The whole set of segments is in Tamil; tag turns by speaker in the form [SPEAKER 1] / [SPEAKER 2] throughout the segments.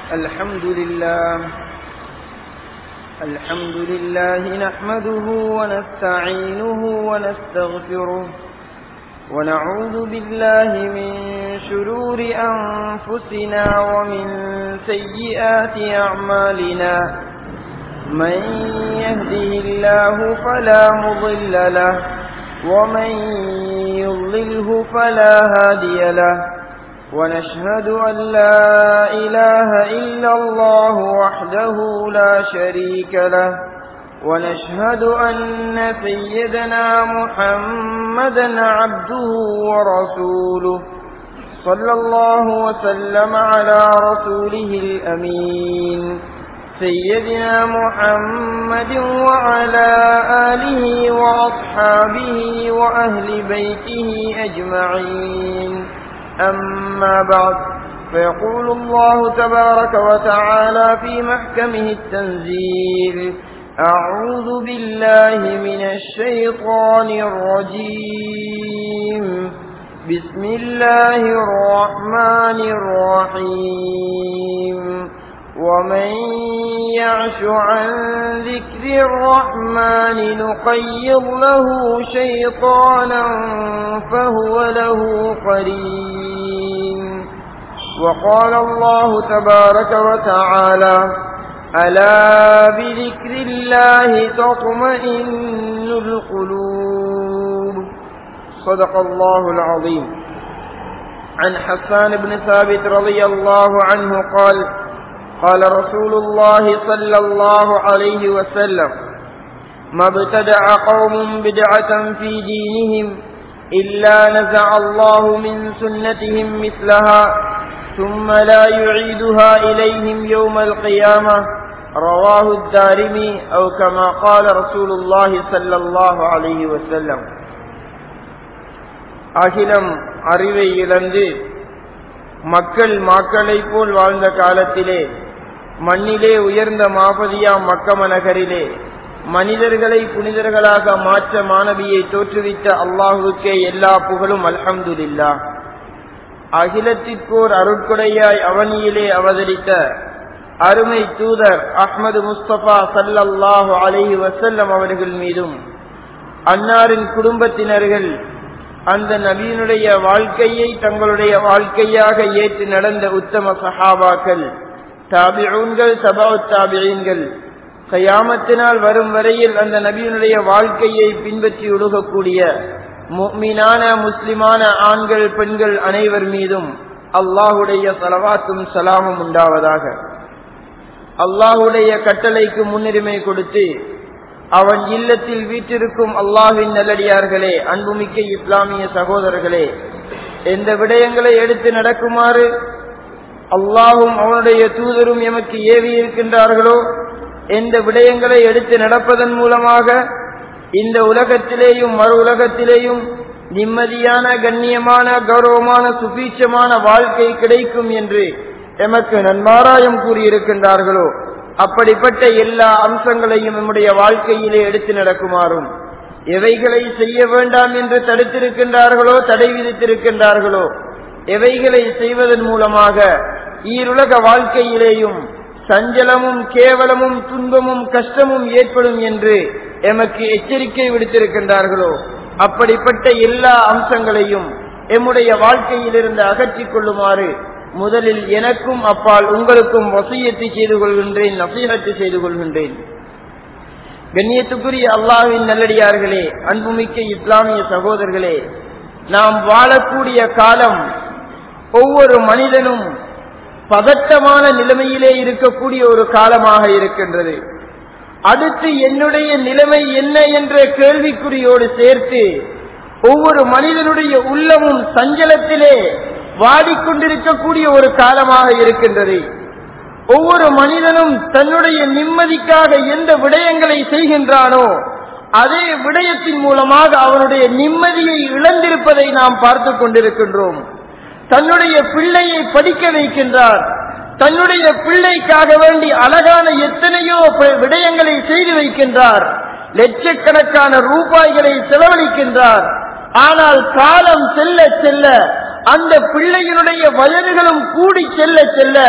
[SPEAKER 1] الحمد لله الحمد لله نحمده ونستعينه ونستغفره ونعوذ بالله من شرور أنفسنا ومن سيئات أعمالنا من يهده الله فلا مضل له ومن يضلله فلا هادي له ونشهد أن لا إله إلا الله وحده لا شريك له ونشهد أن سيدنا محمدا عبده ورسوله صلى الله وسلم على رسوله الأمين سيدنا محمد وعلى آله وأصحابه وأهل بيته أجمعين أما بعد فيقول الله تبارك وتعالى في محكمه التنزيل أعوذ بالله من الشيطان الرجيم بسم الله الرحمن الرحيم ومن يعش عن ذكر الرحمن نقيض له شيطانا فهو له قرين وقال الله تبارك وتعالى ألا بذكر الله تطمئن القلوب صدق الله العظيم عن حسان بن ثابت رضي الله عنه قال قال رسول الله صلى الله عليه وسلم ما ابتدع قوم بدعة في دينهم إلا نزع الله من سنتهم مثلها ثم لا يعيدها إليهم يوم القيامة رواه الدارمي أو كما قال رسول الله صلى الله عليه وسلم அகிலம் அறிவை இழந்து மக்கள் மாக்களைப் போல் வாழ்ந்த காலத்திலே மண்ணிலே உயர்ந்த மாபதியாம் மக்கம நகரிலே மனிதர்களை புனிதர்களாக மாற்ற மாணவியை தோற்றுவித்த அல்லாஹுக்கே எல்லா புகழும் அல்ஹம்துலில்லா அகிலத்திற்கோர் அருட்கொடையாய் அவனியிலே அவதரித்த அருமை தூதர் அஹ்மது முஸ்தபா சல்லல்லாஹு அலஹி வசல்லம் அவர்கள் மீதும் அன்னாரின் குடும்பத்தினர்கள் அந்த நபியினுடைய வாழ்க்கையை தங்களுடைய வாழ்க்கையாக ஏற்று நடந்த உத்தம சஹாபாக்கள் தாபிஊன்கள் சபா தாபியன்கள் கயாமத்தினால் வரும் வரையில் அந்த நபியினுடைய வாழ்க்கையை பின்பற்றி ஒழுகக்கூடிய மீனான முஸ்லிமான ஆண்கள் பெண்கள் அனைவர் மீதும் அல்லாஹுடைய சலவாத்தும் சலாமும் உண்டாவதாக அல்லாஹுடைய கட்டளைக்கு முன்னுரிமை கொடுத்து அவன் இல்லத்தில் வீற்றிருக்கும் அல்லாஹின் நல்லடியார்களே அன்புமிக்க இஸ்லாமிய சகோதரர்களே எந்த விடயங்களை எடுத்து நடக்குமாறு அல்லாஹும் அவனுடைய தூதரும் எமக்கு ஏவி இருக்கின்றார்களோ எந்த விடயங்களை எடுத்து நடப்பதன் மூலமாக இந்த உலகத்திலேயும் மறு உலகத்திலேயும் நிம்மதியான கண்ணியமான கௌரவமான சுபீட்சமான வாழ்க்கை கிடைக்கும் என்று எமக்கு நன்மாராயம் கூறியிருக்கின்றார்களோ அப்படிப்பட்ட எல்லா அம்சங்களையும் நம்முடைய வாழ்க்கையிலே எடுத்து நடக்குமாறும் எவைகளை செய்ய வேண்டாம் என்று தடுத்திருக்கின்றார்களோ தடை விதித்திருக்கின்றார்களோ எவைகளை செய்வதன் மூலமாக ஈருலக வாழ்க்கையிலேயும் சஞ்சலமும் கேவலமும் துன்பமும் கஷ்டமும் ஏற்படும் என்று எமக்கு எச்சரிக்கை விடுத்திருக்கின்றார்களோ அப்படிப்பட்ட எல்லா அம்சங்களையும் எம்முடைய வாழ்க்கையிலிருந்து அகற்றிக் கொள்ளுமாறு முதலில் எனக்கும் அப்பால் உங்களுக்கும் வசியத்தை செய்து கொள்கின்றேன் நசீகத்தை செய்து கொள்கின்றேன் கண்ணியத்துக்குரிய அல்லாவின் நல்லடியார்களே அன்புமிக்க இஸ்லாமிய சகோதரர்களே நாம் வாழக்கூடிய காலம் ஒவ்வொரு மனிதனும் பதட்டமான நிலைமையிலே இருக்கக்கூடிய ஒரு காலமாக இருக்கின்றது அடுத்து என்னுடைய நிலைமை என்ன என்ற கேள்விக்குறியோடு சேர்த்து ஒவ்வொரு மனிதனுடைய உள்ளமும் சஞ்சலத்திலே வாடிக்கொண்டிருக்கக்கூடிய ஒரு காலமாக இருக்கின்றது ஒவ்வொரு மனிதனும் தன்னுடைய நிம்மதிக்காக எந்த விடயங்களை செய்கின்றானோ அதே விடயத்தின் மூலமாக அவனுடைய நிம்மதியை இழந்திருப்பதை நாம் பார்த்து கொண்டிருக்கின்றோம் தன்னுடைய பிள்ளையை படிக்க வைக்கின்றார் தன்னுடைய பிள்ளைக்காக வேண்டி அழகான எத்தனையோ விடயங்களை செய்து வைக்கின்றார் லட்சக்கணக்கான ரூபாய்களை செலவழிக்கின்றார் ஆனால் காலம் செல்ல செல்ல அந்த பிள்ளையினுடைய வயதுகளும் கூடி செல்ல செல்ல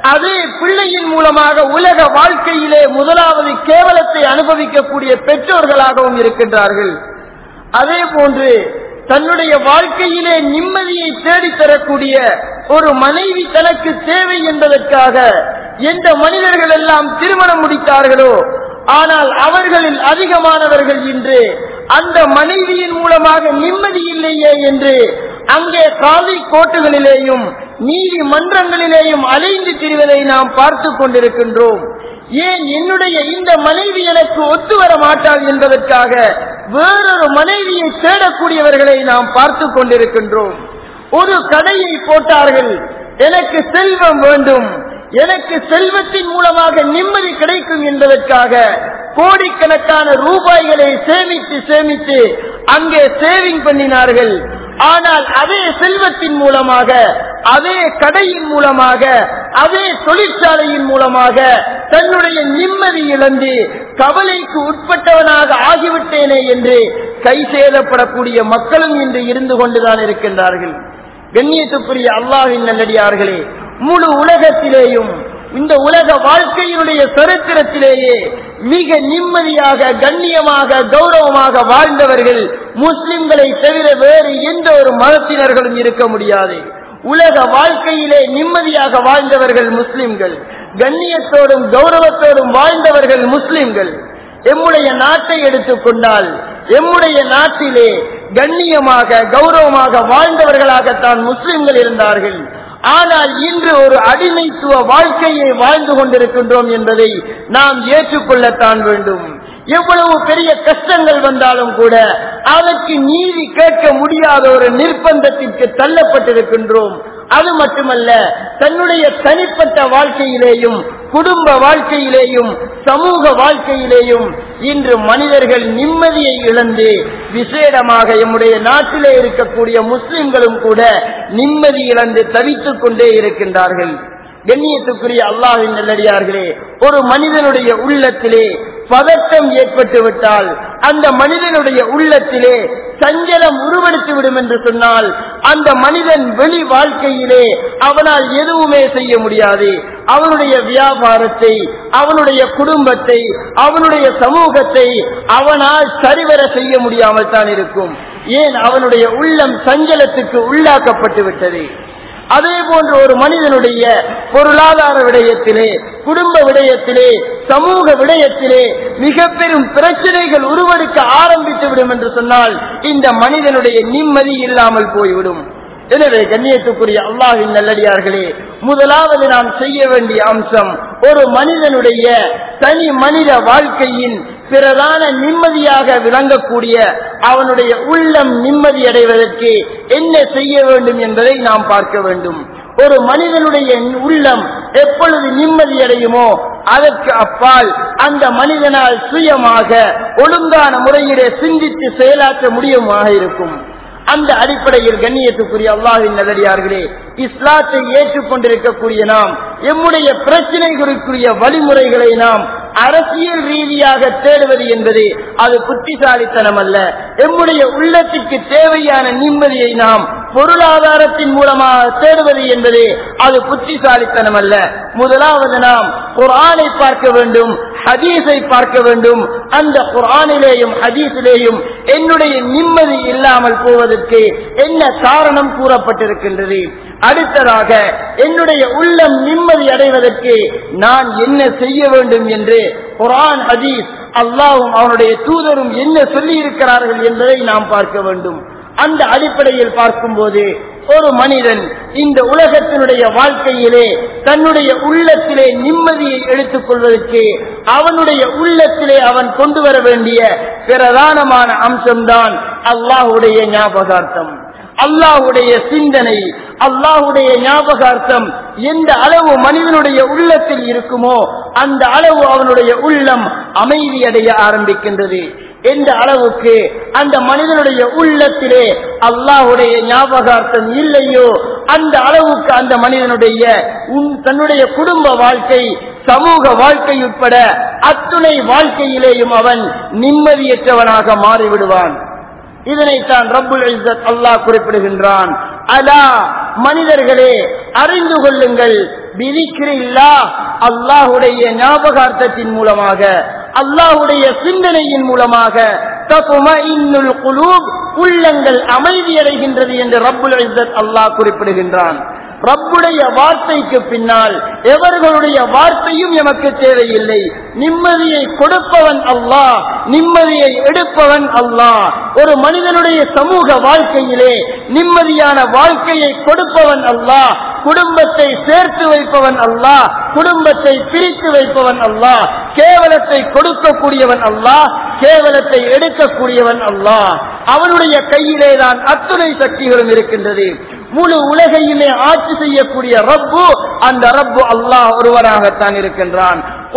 [SPEAKER 1] அதே பிள்ளையின் மூலமாக உலக வாழ்க்கையிலே முதலாவது கேவலத்தை அனுபவிக்கக்கூடிய பெற்றோர்களாகவும் இருக்கின்றார்கள் அதே போன்று தன்னுடைய வாழ்க்கையிலே நிம்மதியை தேடித்தரக்கூடிய ஒரு மனைவி தனக்கு தேவை என்பதற்காக எந்த மனிதர்கள் எல்லாம் திருமணம் முடித்தார்களோ ஆனால் அவர்களில் அதிகமானவர்கள் இன்று அந்த மனைவியின் மூலமாக நிம்மதி இல்லையே என்று அங்கே காவி கோட்டுகளிலேயும் நீதிமன்றங்களிலேயும் அலைந்து திரிவதை நாம் பார்த்து கொண்டிருக்கின்றோம் ஏன் என்னுடைய இந்த மனைவி எனக்கு ஒத்து வர மாட்டாள் என்பதற்காக வேறொரு மனைவியை தேடக்கூடியவர்களை நாம் பார்த்து கொண்டிருக்கின்றோம் ஒரு கடையை போட்டார்கள் எனக்கு செல்வம் வேண்டும் எனக்கு செல்வத்தின் மூலமாக நிம்மதி கிடைக்கும் என்பதற்காக கோடிக்கணக்கான ரூபாய்களை சேமித்து சேமித்து அங்கே சேவிங் பண்ணினார்கள் ஆனால் அதே செல்வத்தின் மூலமாக அதே கடையின் மூலமாக அதே தொழிற்சாலையின் மூலமாக தன்னுடைய நிம்மதி இழந்து கவலைக்கு உட்பட்டவனாக ஆகிவிட்டேனே என்று கை சேதப்படக்கூடிய மக்களும் இன்று இருந்து கொண்டுதான் இருக்கின்றார்கள் கண்ணியத்துக்குரிய அல்லாஹின் நல்லடியார்களே முழு உலகத்திலேயும் இந்த உலக வாழ்க்கையினுடைய சரித்திரத்திலேயே மிக நிம்மதியாக கண்ணியமாக கௌரவமாக வாழ்ந்தவர்கள் முஸ்லிம்களை தவிர வேறு எந்த ஒரு மதத்தினர்களும் இருக்க முடியாது உலக வாழ்க்கையிலே நிம்மதியாக வாழ்ந்தவர்கள் முஸ்லிம்கள் கண்ணியத்தோடும் கௌரவத்தோடும் வாழ்ந்தவர்கள் முஸ்லிம்கள் எம்முடைய நாட்டை எடுத்துக்கொண்டால் எம்முடைய நாட்டிலே கண்ணியமாக கௌரவமாக வாழ்ந்தவர்களாகத்தான் முஸ்லிம்கள் இருந்தார்கள் ஆனால் இன்று ஒரு அடிமைத்துவ வாழ்க்கையை வாழ்ந்து கொண்டிருக்கின்றோம் என்பதை நாம் ஏற்றுக்கொள்ளத்தான் வேண்டும் எவ்வளவு பெரிய கஷ்டங்கள் வந்தாலும் கூட அதற்கு நீதி கேட்க முடியாத ஒரு நிர்பந்தத்திற்கு தள்ளப்பட்டிருக்கின்றோம் அது மட்டுமல்ல தன்னுடைய தனிப்பட்ட வாழ்க்கையிலேயும் குடும்ப வாழ்க்கையிலேயும் சமூக வாழ்க்கையிலேயும் இன்று மனிதர்கள் நிம்மதியை இழந்து விசேடமாக எம்முடைய நாட்டிலே இருக்கக்கூடிய முஸ்லிம்களும் கூட நிம்மதி இழந்து தவித்துக் கொண்டே இருக்கின்றார்கள் கண்ணியத்துக்குரிய அல்லாஹின் நல்லடியார்களே ஒரு மனிதனுடைய உள்ளத்திலே பதட்டம் ஏற்பட்டு விட்டால் அந்த மனிதனுடைய உள்ளத்திலே சஞ்சலம் உருவெடுத்து விடும் என்று சொன்னால் அந்த மனிதன் வெளி வாழ்க்கையிலே அவனால் எதுவுமே செய்ய முடியாது அவனுடைய வியாபாரத்தை அவனுடைய குடும்பத்தை அவனுடைய சமூகத்தை அவனால் சரிவர செய்ய முடியாமல் தான் இருக்கும் ஏன் அவனுடைய உள்ளம் சஞ்சலத்துக்கு உள்ளாக்கப்பட்டு விட்டது அதே போன்று ஒரு மனிதனுடைய பொருளாதார விடயத்திலே குடும்ப விடயத்திலே சமூக விடயத்திலே மிக பெரும் பிரச்சனைகள் உருவெடுக்க ஆரம்பித்து விடும் என்று சொன்னால் இந்த மனிதனுடைய நிம்மதி இல்லாமல் போய்விடும் எனவே கண்ணியத்துக்குரிய அல்லாஹின் நல்லடியார்களே முதலாவது நாம் செய்ய வேண்டிய அம்சம் ஒரு மனிதனுடைய தனி மனித வாழ்க்கையின் பிரதான நிம்மதியாக விளங்கக்கூடிய அவனுடைய உள்ளம் நிம்மதி அடைவதற்கு என்ன செய்ய வேண்டும் என்பதை நாம் பார்க்க வேண்டும் ஒரு மனிதனுடைய உள்ளம் எப்பொழுது நிம்மதி அடையுமோ அதற்கு அப்பால் அந்த மனிதனால் சுயமாக ஒழுங்கான முறையிலே சிந்தித்து செயலாற்ற முடியுமாக இருக்கும் அந்த அடிப்படையில் கண்ணியத்துக்குரிய அல்லாஹின் நல்லடியார்களே இஸ்லாத்தை ஏற்றுக்கொண்டிருக்கக்கூடிய நாம் எம்முடைய பிரச்சனைகளுக்குரிய வழிமுறைகளை நாம் அரசியல் ரீதியாக தேடுவது என்பது அது புத்திசாலித்தனம் அல்ல எம்முடைய உள்ளத்திற்கு தேவையான நிம்மதியை நாம் பொருளாதாரத்தின் மூலமாக தேடுவது என்பது அது புத்திசாலித்தனம் அல்ல முதலாவது நாம் குரானை பார்க்க வேண்டும் ஹதீஸை பார்க்க வேண்டும் அந்த குரானிலேயும் ஹதீஸிலேயும் என்னுடைய நிம்மதி இல்லாமல் போவதற்கு என்ன காரணம் கூறப்பட்டிருக்கின்றது அடுத்ததாக என்னுடைய உள்ளம் நிம்மதி அடைவதற்கு நான் என்ன செய்ய வேண்டும் என்று குரான் ஹதீஸ் அல்லாவும் அவனுடைய தூதரும் என்ன சொல்லி இருக்கிறார்கள் என்பதை நாம் பார்க்க வேண்டும் அந்த அடிப்படையில் பார்க்கும்போது ஒரு மனிதன் இந்த உலகத்தினுடைய வாழ்க்கையிலே தன்னுடைய உள்ளத்திலே நிம்மதியை எடுத்துக் கொள்வதற்கு அவனுடைய உள்ளத்திலே அவன் கொண்டு வர வேண்டிய பிரதானமான அம்சம்தான் அல்லாஹுடைய ஞாபகார்த்தம் அல்லாஹுடைய சிந்தனை அல்லாஹுடைய ஞாபகார்த்தம் எந்த அளவு மனிதனுடைய உள்ளத்தில் இருக்குமோ அந்த அளவு அவனுடைய உள்ளம் அமைதியடைய ஆரம்பிக்கின்றது எந்த அளவுக்கு அந்த மனிதனுடைய உள்ளத்திலே அல்லாஹுடைய ஞாபகார்த்தம் இல்லையோ அந்த அளவுக்கு அந்த மனிதனுடைய தன்னுடைய குடும்ப வாழ்க்கை சமூக வாழ்க்கை உட்பட அத்துணை வாழ்க்கையிலேயும் அவன் நிம்மதியற்றவனாக மாறிவிடுவான் இதனைத்தான் ரப்புல் இஸ்ஸத் அல்லாஹ் குறிப்பிடுகின்றான் அலா மனிதர்களே அறிந்து கொள்ளுங்கள் விதிக்கிறில்லா அல்லாஹுடைய ஞாபகார்த்தத்தின் மூலமாக அல்லாஹுடைய சிந்தனையின் மூலமாக தகுமஇன்னுல் குலூப் உள்ளங்கள் அமைதியடைகின்றது என்று ரப்புல் இஸ்ஸத் அல்லாஹ் குறிப்பிடுகின்றான் ரப்புடைய வார்த்தைக்கு பின்னால் எவர்களுடைய வார்த்தையும் எமக்கு தேவையில்லை நிம்மதியை கொடுப்பவன் அல்லாஹ் நிம்மதியை எடுப்பவன் அல்லாஹ் ஒரு மனிதனுடைய சமூக வாழ்க்கையிலே நிம்மதியான வாழ்க்கையை கொடுப்பவன் அல்லாஹ் குடும்பத்தை சேர்த்து வைப்பவன் அல்லாஹ் குடும்பத்தை பிரித்து வைப்பவன் அல்லாஹ் கேவலத்தை கொடுக்கக்கூடியவன் அல்லாஹ் கேவலத்தை எடுக்கக்கூடியவன் அல்லாஹ் அவனுடைய கையிலே தான் அத்துணை சக்திகளும் இருக்கின்றது முழு உலகையுமே ஆட்சி செய்யக்கூடிய ரப்பு அந்த ரப்பு அல்லாஹ் ஒருவராகத்தான் இருக்கின்றான்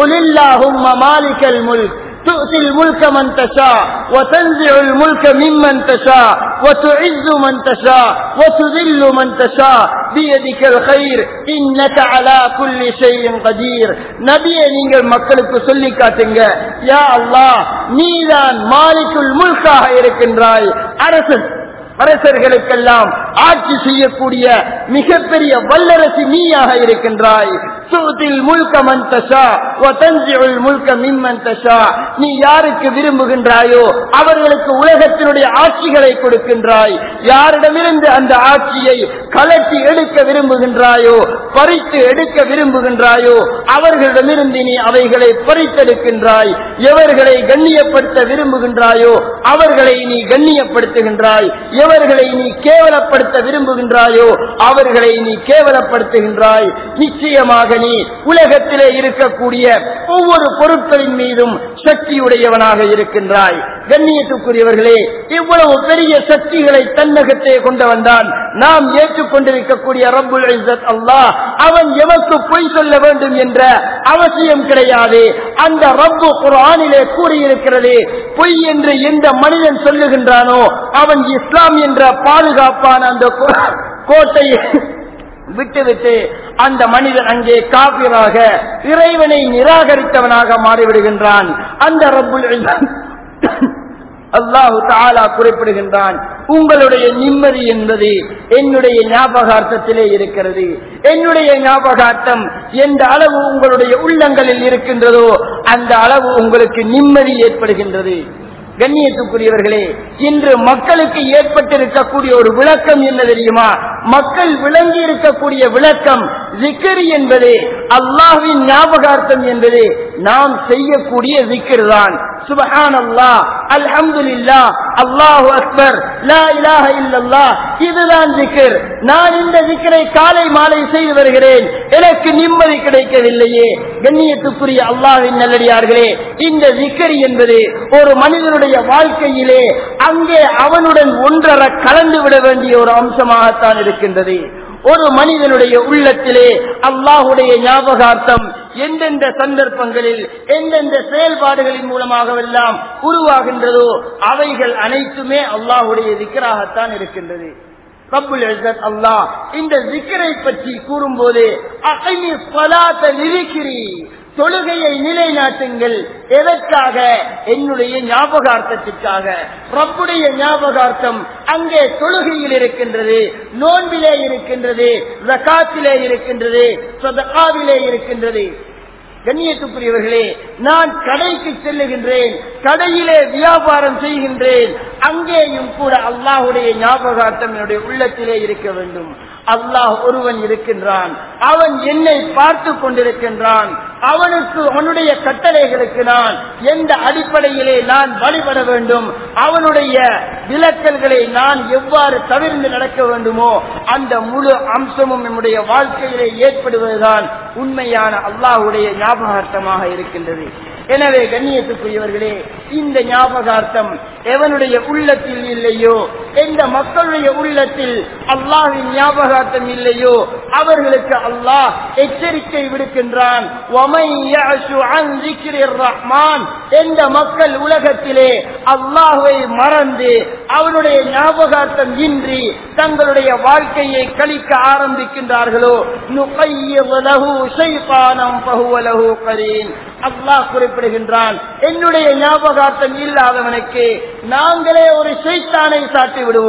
[SPEAKER 1] مالك الملك تؤتي الملك من تشاء وتنزع الملك ممن تشاء وتعز من تشاء وتذل من تشاء بيدك الخير إنك على كل شيء قدير நபியை நீங்கள் மக்களுக்கு சொல்லி காட்டுங்க யா அல்லாஹ் நீதான் மாலிக்குல் முல்காக இருக்கின்றாய் அரசு அரசர்களுக்கெல்லாம் ஆட்சி செய்யக்கூடிய மிகப்பெரிய வல்லரசு நீயாக இருக்கின்றாய் சூத்தில் முழுக்க மந்தஷா ஒத்தஞ்சியுள் முழுக்க மின்மந்தஷா நீ யாருக்கு விரும்புகின்றாயோ அவர்களுக்கு உலகத்தினுடைய ஆட்சிகளை கொடுக்கின்றாய் யாரிடமிருந்து அந்த ஆட்சியை கலட்டி எடுக்க விரும்புகின்றாயோ பறித்து எடுக்க விரும்புகின்றாயோ அவர்களிடமிருந்து நீ அவைகளை பறித்தெடுக்கின்றாய் எவர்களை கண்ணியப்படுத்த விரும்புகின்றாயோ அவர்களை நீ கண்ணியப்படுத்துகின்றாய் எவர்களை நீ கேவலப்படுத்த விரும்புகின்றாயோ அவர்களை நீ கேவலப்படுத்துகின்றாய் நிச்சயமாக நீ உலகத்திலே இருக்கக்கூடிய ஒவ்வொரு பொருட்களின் மீதும் சக்தியுடையவனாக இருக்கின்றாய் கண்ணியத்துக்குரியவர்களே இவ்வளவு பெரிய சக்திகளை தன்னகத்தே கொண்டவன் தான் நாம் ஏற்றுக்கொண்டிருக்கக்கூடிய ரப்புல் இஸ்ஸத் அல்லாஹ் அவன் எமக்கு பொய் சொல்ல வேண்டும் என்ற அவசியம் கிடையாது அந்த ரப்பு குர்ஆனிலே கூறியிருக்கிறது பொய் என்று எந்த மனிதன் சொல்லுகின்றானோ அவன் இஸ்லாம் என்ற பாதுகாப்பான அந்த கோ- கோட்டையை விட்டுவிட்டு அந்த மனிதன் அங்கே காபிராக இறைவனை நிராகரித்தவனாக மாறிவிடுகின்றான் அந்த ரப்புல் இஸ்ஸத் அல்லாஹு தாலா குறிப்பிடுகின்றான் உங்களுடைய நிம்மதி என்பது என்னுடைய ஞாபகார்த்தத்திலே இருக்கிறது என்னுடைய ஞாபகார்த்தம் எந்த அளவு உங்களுடைய உள்ளங்களில் இருக்கின்றதோ அந்த அளவு உங்களுக்கு நிம்மதி ஏற்படுகின்றது கண்ணியத்துக்குரியவர்களே இன்று மக்களுக்கு ஏற்பட்டிருக்கக்கூடிய ஒரு விளக்கம் என்ன தெரியுமா மக்கள் விளங்கி இருக்கக்கூடிய விளக்கம் ஜிக்கர் என்பது அல்லாஹ்வின் ஞாபகார்த்தம் என்பது நாம் செய்யக்கூடிய ஜிக்கர் தான் சுபஹான் அல்லாஹ் அல்ஹம்துலில்லா அல்லாஹு அக்பர் லா இலாஹ இல்லல்லாஹ் இதுதான் ஜிக்கர் நான் இந்த ஜிக்கரை காலை மாலை செய்து வருகிறேன் எனக்கு நிம்மதி கிடைக்கவில்லையே கண்ணியத்துக்குரிய அல்லாஹ்வின் நல்லடியார்களே இந்த ஜிக்கர் என்பது ஒரு மனிதனுடைய வாழ்க்கையிலே அங்கே அவனுடன் ஒன்றர கலந்து விட வேண்டிய ஒரு அம்சமாகத்தான் இருக்கின்றது ஒரு மனிதனுடைய உள்ளத்திலே அல்லாஹுடைய ஞாபகார்த்தம் எந்தெந்த சந்தர்ப்பங்களில் எந்தெந்த செயல்பாடுகளின் மூலமாகவெல்லாம் உருவாகின்றதோ அவைகள் அனைத்துமே அல்லாஹுடைய திக்கராகத்தான் இருக்கின்றது ரப்புல் இஸ்ஸத் அல்லாஹ் இந்த ஜிக்கரை பற்றி கூறும்போது அகைமி ஸலாத்த லிரிக்கிரி தொழுகையை நிலைநாட்டுங்கள் எதற்காக என்னுடைய ஞாபகார்த்தத்திற்காக ரப்புடைய ஞாபகார்த்தம் அங்கே தொழுகையில் இருக்கின்றது நோன்பிலே இருக்கின்றது ஜகாத்திலே இருக்கின்றது சதகாவிலே இருக்கின்றது கண்ணியத்துக்குரியவர்களே நான் கடைக்கு செல்லுகின்றேன் கடையிலே வியாபாரம் செய்கின்றேன் அங்கேயும் கூட அல்லாஹுடைய ஞாபகார்த்தம் என்னுடைய உள்ளத்திலே இருக்க வேண்டும் அல்லாஹ் ஒருவன் இருக்கின்றான் அவன் என்னை பார்த்து கொண்டிருக்கின்றான் அவனுக்கு அவனுடைய கட்டளைகளுக்கு நான் எந்த அடிப்படையிலே நான் வழிபட வேண்டும் அவனுடைய விலக்கல்களை நான் எவ்வாறு தவிர்த்து நடக்க வேண்டுமோ அந்த முழு அம்சமும் நம்முடைய வாழ்க்கையிலே ஏற்படுவதுதான் உண்மையான அல்லாஹுடைய ஞாபகார்த்தமாக இருக்கின்றது எனவே கண்ணியத்துக்குரியவர்களே இந்த ஞாபகார்த்தம் எவனுடைய உள்ளத்தில் இல்லையோ எந்த மக்களுடைய உள்ளத்தில் அல்லாஹின் ஞாபகார்த்தம் இல்லையோ அவர்களுக்கு அல்லாஹ் எச்சரிக்கை விடுக்கின்றான் وَمَن يَعْشُ عَن ذِكْرِ الرَّحْمَنِ எந்த மக்கள் உலகத்திலே அல்லாஹ்வை மறந்து அவனுடைய ஞாபகார்த்தம் இன்றி தங்களுடைய வாழ்க்கையை கழிக்க ஆரம்பிக்கின்றார்களோ نُقَيِّضْ لَهُ شَيْطَانًا فَهُوَ لَهُ قَرِينٌ அல்லாஹ் குறிப்பிடுகின்றான் என்னுடைய ஞாபகார்த்தம் இல்லாதவனுக்கு நாங்களே ஒரு சைத்தானை சாட்டி விடுவோம்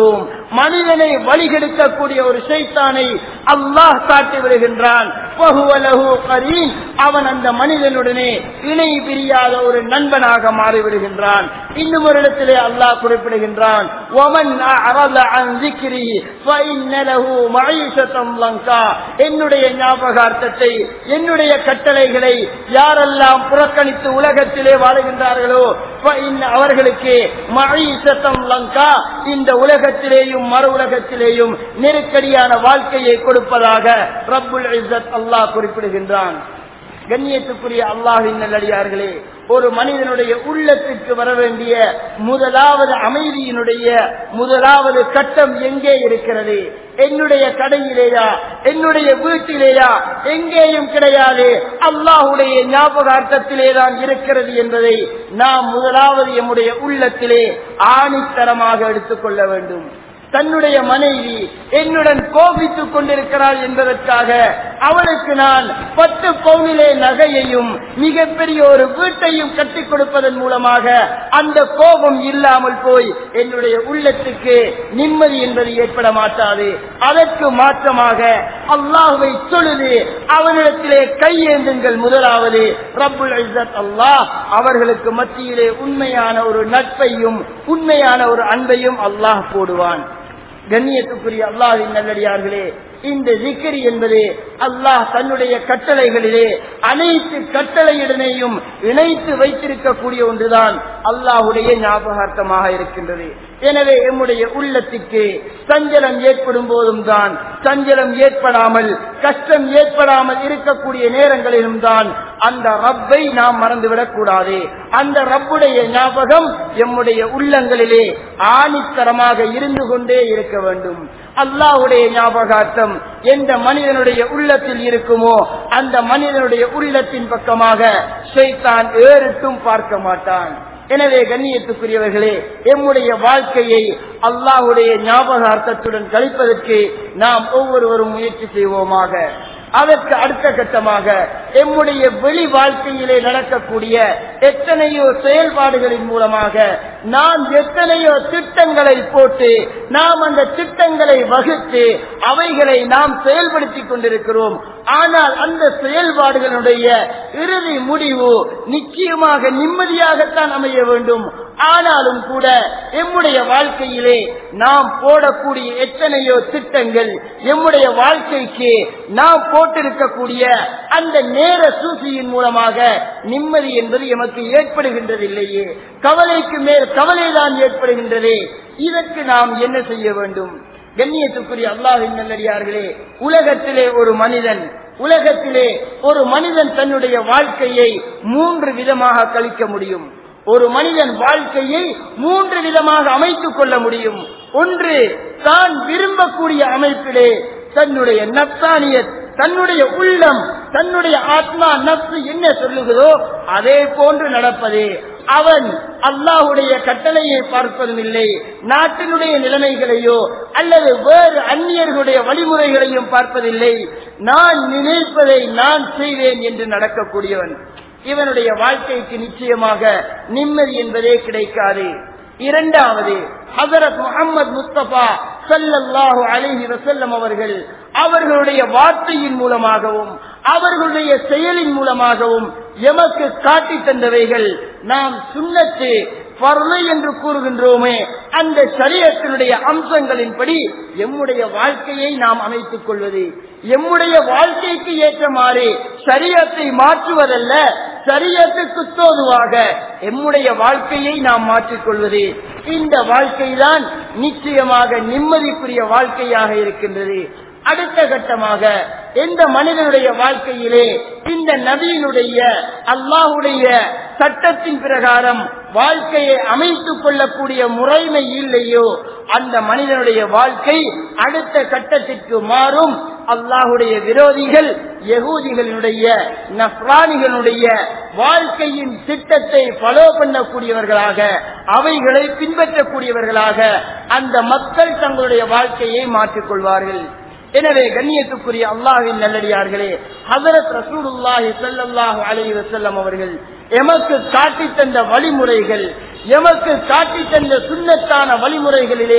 [SPEAKER 1] மனிதனை வழிகெடுக்கக்கூடிய ஒரு சைத்தானை அல்லாஹ் காட்டி விடுகின்றான் வஹுவலஹு கரீன். அவன் அந்த மனிதனுடனே இணை பிரியாத ஒரு நண்பனாக மாறிவிடுகின்றான் இன்னும் ஒரு இடத்திலே அல்லாஹ் குறிப்பிடுகின்றான் وَمَنْ أَعْرَضَ عَنْ ذِكْرِي فَإِنَّ لَهُ مَعِيشَةً ضَنْكًا. என்னுடைய ஞாபகார்த்தத்தை என்னுடைய கட்டளைகளை யாரெல்லாம் புறக்கணித்து உலகத்திலே வாழுகின்றார்களோ فَإِنَّ அவர்களுக்கு மழீசத்தம் லங்கா இந்த உலகத்திலேயும் மறு உலகத்திலேயும் நெருக்கடியான வாழ்க்கையை கொடுப்பதாக ரப்புல் இஸ்ஸத் அல்லாஹ் குறிப்பிடுகின்றான் கண்ணியத்துக்குரிய அல்லாஹின் நல்லடியார்களே ஒரு மனிதனுடைய உள்ளத்துக்கு வர வேண்டிய முதலாவது அமைதியினுடைய முதலாவது கட்டம் எங்கே இருக்கிறது என்னுடைய கடையிலேயா என்னுடைய வீட்டிலேயா எங்கேயும் கிடையாது அல்லாஹுடைய ஞாபகார்த்தத்திலே தான் இருக்கிறது என்பதை நாம் முதலாவது எம்முடைய உள்ளத்திலே ஆணித்தரமாக எடுத்துக்கொள்ள வேண்டும் தன்னுடைய மனைவி என்னுடன் கோபித்துக் கொண்டிருக்கிறாள் என்பதற்காக அவளுக்கு நான் பத்து பவுனிலே நகையையும் மிகப்பெரிய ஒரு வீட்டையும் கட்டிக் கொடுப்பதன் மூலமாக அந்த கோபம் இல்லாமல் போய் என்னுடைய உள்ளத்துக்கு நிம்மதி என்பது ஏற்பட மாட்டாது அதற்கு மாற்றமாக அல்லாஹுவை தொழுது அவனிடத்திலே கையேந்துங்கள் முதலாவது ரப்புல் இஸ்ஸத் அல்லாஹ் அவர்களுக்கு மத்தியிலே உண்மையான ஒரு நட்பையும் உண்மையான ஒரு அன்பையும் அல்லாஹ் போடுவான் கண்ணியத்துக்குரிய அல்லாஹின் நல்லடியார்களே இந்த ஜிக்கரி என்பது அல்லாஹ் தன்னுடைய கட்டளைகளிலே அனைத்து கட்டளையுடனேயும் இணைத்து வைத்திருக்கக்கூடிய ஒன்றுதான் அல்லாஹுடைய ஞாபகார்த்தமாக இருக்கின்றது எனவே எம்முடைய உள்ளத்துக்கு சஞ்சலம் ஏற்படும் போதும் தான் சஞ்சலம் ஏற்படாமல் கஷ்டம் ஏற்படாமல் இருக்கக்கூடிய நேரங்களிலும் தான் அந்த ரப்பை நாம் மறந்துவிடக் கூடாது அந்த ரப்புடைய ஞாபகம் எம்முடைய உள்ளங்களிலே ஆணித்தரமாக இருந்து கொண்டே இருக்க வேண்டும் அல்லாஹுடைய ஞாபகார்த்தம் எந்த மனிதனுடைய உள்ளத்தில் இருக்குமோ அந்த மனிதனுடைய உள்ளத்தின் பக்கமாக ஷைத்தான் ஏறிட்டும் பார்க்க மாட்டான் எனவே கண்ணியத்துக்குரியவர்களே எம்முடைய வாழ்க்கையை அல்லாஹுடைய ஞாபகார்த்தத்துடன் கழிப்பதற்கு நாம் ஒவ்வொருவரும் முயற்சி செய்வோமாக அதற்கு அடுத்த கட்டமாக எம்முடைய வெளி வாழ்க்கையிலே நடக்கக்கூடிய எத்தனையோ செயல்பாடுகளின் மூலமாக நாம் எத்தனையோ திட்டங்களை போட்டு நாம் அந்த திட்டங்களை வகுத்து அவைகளை நாம் செயல்படுத்திக் கொண்டிருக்கிறோம் ஆனால் அந்த செயல்பாடுகளுடைய இறுதி முடிவு நிச்சயமாக நிம்மதியாகத்தான் அமைய வேண்டும் ஆனாலும் கூட எம்முடைய வாழ்க்கையிலே நாம் போடக்கூடிய எத்தனையோ திட்டங்கள் எம்முடைய வாழ்க்கைக்கு நாம் போட்டிருக்கக்கூடிய அந்த நேர சூசியின் மூலமாக நிம்மதி என்பது எமக்கு ஏற்படுகின்றதில்லையே கவலைக்கு மேல் கவலைதான் ஏற்படுகின்றதே இதற்கு நாம் என்ன செய்ய வேண்டும் கண்ணியத்துக்குரிய அல்லாஹின் நல்லடியார்களே உலகத்திலே ஒரு மனிதன் உலகத்திலே ஒரு மனிதன் தன்னுடைய வாழ்க்கையை மூன்று விதமாக கழிக்க முடியும் ஒரு மனிதன் வாழ்க்கையை மூன்று விதமாக அமைத்துக் கொள்ள முடியும் ஒன்று தான் விரும்பக்கூடிய அமைப்பிலே தன்னுடைய நப்சானியத் தன்னுடைய உள்ளம் தன்னுடைய ஆத்மா நப்சு என்ன சொல்லுகிறதோ அதே போன்று நடப்பதே அவன் அல்லாஹுடைய கட்டளையை பார்ப்பதும் இல்லை நாட்டினுடைய நிலைமைகளையோ அல்லது வேறு அந்நியர்களுடைய வழிமுறைகளையும் பார்ப்பதில்லை நான் நினைப்பதை நான் செய்வேன் என்று நடக்கக்கூடியவன் இவனுடைய வாழ்க்கைக்கு நிச்சயமாக நிம்மதி என்பதே கிடைக்காது இரண்டாவது ஹசரத் முகமது முஸ்தபா சல்லல்லாஹு அலைஹி வசல்லம் அவர்கள் அவர்களுடைய வார்த்தையின் மூலமாகவும் அவர்களுடைய செயலின் மூலமாகவும் எமக்கு காட்டி தந்தவைகள் நாம் சுண்ணத்து பருளை என்று கூறுகின்றோமே அந்த சரியத்தினுடைய அம்சங்களின்படி எம்முடைய வாழ்க்கையை நாம் அமைத்துக் கொள்வது எம்முடைய வாழ்க்கைக்கு ஏற்றமாறு சரியத்தை மாற்றுவதல்ல சரியத்துக்கு தோதுவாக எம்முடைய வாழ்க்கையை நாம் மாற்றிக்கொள்வது இந்த வாழ்க்கைதான் நிச்சயமாக நிம்மதிக்குரிய வாழ்க்கையாக இருக்கின்றது அடுத்த கட்டமாக எந்த மனிதனுடைய வாழ்க்கையிலே இந்த நபியினுடைய அல்லாஹுடைய சட்டத்தின் பிரகாரம் வாழ்க்கையை அமைத்துக் கொள்ளக்கூடிய முறைமை இல்லையோ அந்த மனிதனுடைய வாழ்க்கை அடுத்த கட்டத்திற்கு மாறும் அல்லாஹுடைய விரோதிகள் யகூதிகளினுடைய நஃப்ரானிகளுடைய வாழ்க்கையின் திட்டத்தை ஃபாலோ பண்ணக்கூடியவர்களாக அவைகளை பின்பற்றக்கூடியவர்களாக அந்த மக்கள் தங்களுடைய வாழ்க்கையை மாற்றிக் கொள்வார்கள் எனவே கண்ணியத்துக்குரிய அல்லாஹின் நல்லடியார்களே ஹசரத் ரசூலுல்லாஹி ஸல்லல்லாஹு அலைஹி வஸல்லம் அவர்கள் எமக்கு காட்டி தந்த வழிமுறைகள் எமக்கு காட்டி தந்த சுண்ணத்தான வழிமுறைகளிலே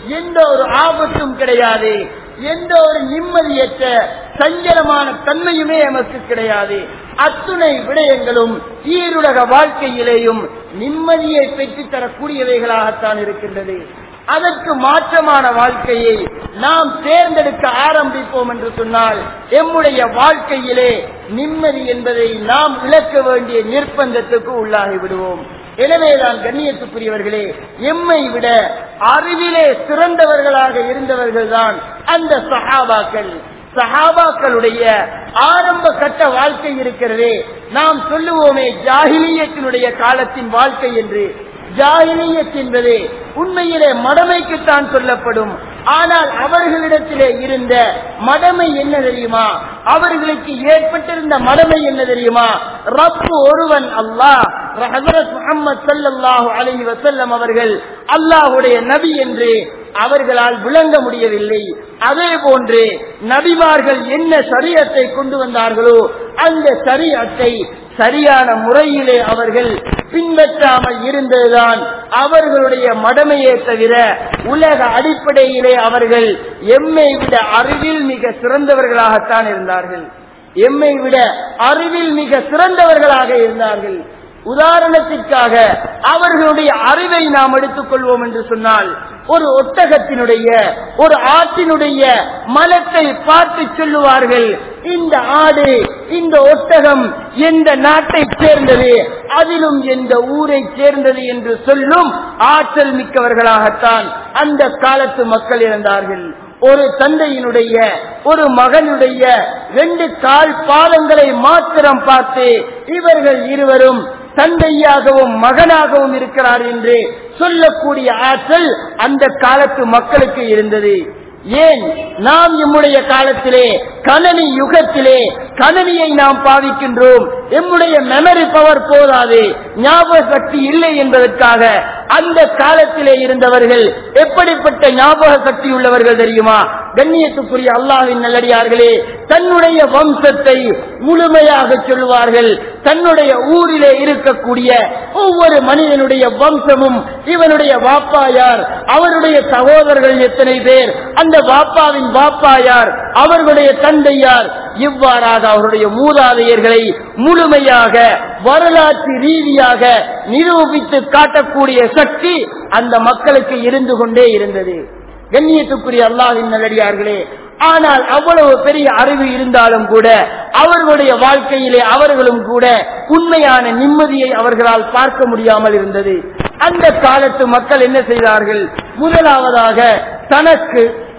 [SPEAKER 1] எந்த ஒரு ஆபத்தும் கிடையாது எந்த ஒரு நிம்மதியற்ற சஞ்சலமான தன்மையுமே எமக்கு கிடையாது அத்துணை விடயங்களும் ஈருலக வாழ்க்கையிலேயும் நிம்மதியை பெற்றுத் தரக்கூடியவைகளாகத்தான் இருக்கின்றது அதற்கு மாற்றமான வாழ்க்கையை நாம் தேர்ந்தெடுக்க ஆரம்பிப்போம் என்று சொன்னால் எம்முடைய வாழ்க்கையிலே நிம்மதி என்பதை நாம் இழக்க வேண்டிய நிர்பந்தத்துக்கு உள்ளாகி விடுவோம் எனவேதான் கண்ணியத்துக்குரியவர்களே எம்மை விட அறிவிலே சிறந்தவர்களாக இருந்தவர்கள்தான் அந்த சஹாபாக்கள் சஹாபாக்களுடைய ஆரம்ப கட்ட வாழ்க்கை இருக்கிறதே நாம் சொல்லுவோமே ஜாகிலியத்தினுடைய காலத்தின் வாழ்க்கை என்று ஜாகிலியத் என்பது உண்மையிலே மடமைக்குத்தான் சொல்லப்படும் ஆனால் அவர்களிடத்திலே இருந்த மடமை என்ன தெரியுமா அவர்களுக்கு ஏற்பட்டிருந்த மடமை என்ன தெரியுமா ரப்பு ஒருவன் அல்லாஹ் ஹசரத் முகமது சல்லாஹூ அலஹி வசல்லம் அவர்கள் அல்லாஹுடைய நபி என்று அவர்களால் விளங்க முடியவில்லை அதே போன்று நபிமார்கள் என்ன சரியத்தை கொண்டு வந்தார்களோ அந்த சரியத்தை சரியான முறையிலே அவர்கள் பின்பற்றாமல் இருந்ததுதான் அவர்களுடைய மடமையே தவிர உலக அடிப்படையிலே அவர்கள் எம்மை விட அறிவில் மிக சிறந்தவர்களாகத்தான் இருந்தார்கள் எம்மை விட அறிவில் மிக சிறந்தவர்களாக இருந்தார்கள் உதாரணத்திற்காக அவர்களுடைய அறிவை நாம் எடுத்துக் கொள்வோம் என்று சொன்னால் ஒரு ஒட்டகத்தினுடைய ஒரு ஆட்டினுடைய மலத்தை பார்த்து சொல்லுவார்கள் இந்த ஆடு இந்த ஒட்டகம் எந்த நாட்டை சேர்ந்தது அதிலும் எந்த ஊரை சேர்ந்தது என்று சொல்லும் ஆற்றல் மிக்கவர்களாகத்தான் அந்த காலத்து மக்கள் இருந்தார்கள் ஒரு தந்தையினுடைய ஒரு மகனுடைய ரெண்டு கால் பாதங்களை மாத்திரம் பார்த்து இவர்கள் இருவரும் தந்தையாகவும் மகனாகவும் இருக்கிறார் என்று சொல்லக்கூடிய ஆற்றல் அந்த காலத்து மக்களுக்கு இருந்தது ஏன் நாம் நம்முடைய காலத்திலே கணனி யுகத்திலே கணனியை நாம் பாவிக்கின்றோம் எம்முடைய மெமரி பவர் போதாது ஞாபக சக்தி இல்லை என்பதற்காக அந்த காலத்திலே இருந்தவர்கள் எப்படிப்பட்ட ஞாபக சக்தி உள்ளவர்கள் தெரியுமா கண்ணியத்துக்குரிய அல்லாவின் நல்லடியார்களே தன்னுடைய வம்சத்தை முழுமையாக சொல்லுவார்கள் தன்னுடைய ஊரிலே இருக்கக்கூடிய ஒவ்வொரு மனிதனுடைய வம்சமும் இவனுடைய வாப்பாயார் அவருடைய சகோதரர்கள் எத்தனை பேர் அந்த வாப்பாவின் வாப்பாயார் அவர்களுடைய தந்தையார் இவ்வாறாக அவருடைய மூதாதையர்களை முழுமையாக வரலாற்று ரீதியாக நிரூபித்து காட்டக்கூடிய சக்தி அந்த மக்களுக்கு இருந்து கொண்டே இருந்தது கண்ணியத்துக்குரிய அல்லாவின் நல்லடியார்களே ஆனால் அவ்வளவு பெரிய அறிவு இருந்தாலும் கூட அவர்களுடைய வாழ்க்கையிலே அவர்களும் கூட உண்மையான நிம்மதியை அவர்களால் பார்க்க முடியாமல் இருந்தது அந்த காலத்து மக்கள் என்ன செய்தார்கள் முதலாவதாக தனக்கு